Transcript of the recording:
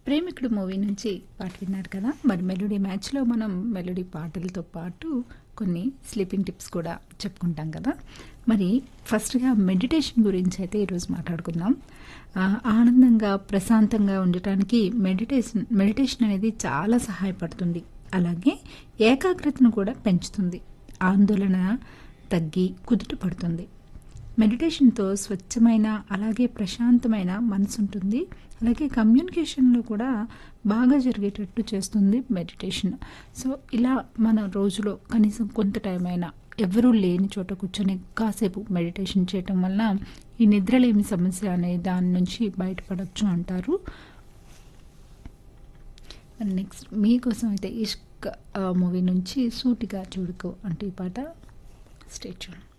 ప్రేమికుడు మూవీ నుంచి పాట విన్నారు కదా మరి మెలోడీ మ్యాచ్లో మనం మెలోడీ పాటలతో పాటు కొన్ని స్లీపింగ్ టిప్స్ కూడా చెప్పుకుంటాం కదా మరి ఫస్ట్గా మెడిటేషన్ గురించి అయితే ఈరోజు మాట్లాడుకుందాం ఆ, ఆనందంగా ప్రశాంతంగా ఉండటానికి మెడిటేషన్ మెడిటేషన్ అనేది చాలా సహాయపడుతుంది అలాగే ఏకాగ్రతను కూడా పెంచుతుంది ఆందోళన తగ్గి కుదుట పడుతుంది మెడిటేషన్తో స్వచ్ఛమైన అలాగే ప్రశాంతమైన మనసు ఉంటుంది అలాగే కమ్యూనికేషన్లో కూడా బాగా జరిగేటట్టు చేస్తుంది మెడిటేషన్ సో ఇలా మన రోజులో కనీసం కొంత టైం అయినా ఎవరూ లేని చోట కూర్చొని కాసేపు మెడిటేషన్ చేయటం వల్ల ఈ నిద్రలేమి సమస్య అనే దాని నుంచి బయటపడవచ్చు అంటారు నెక్స్ట్ మీకోసం అయితే ఇష్క్ మూవీ నుంచి సూటిగా చూడుకో అంటే ఈ పాట స్టేట్ చూడండి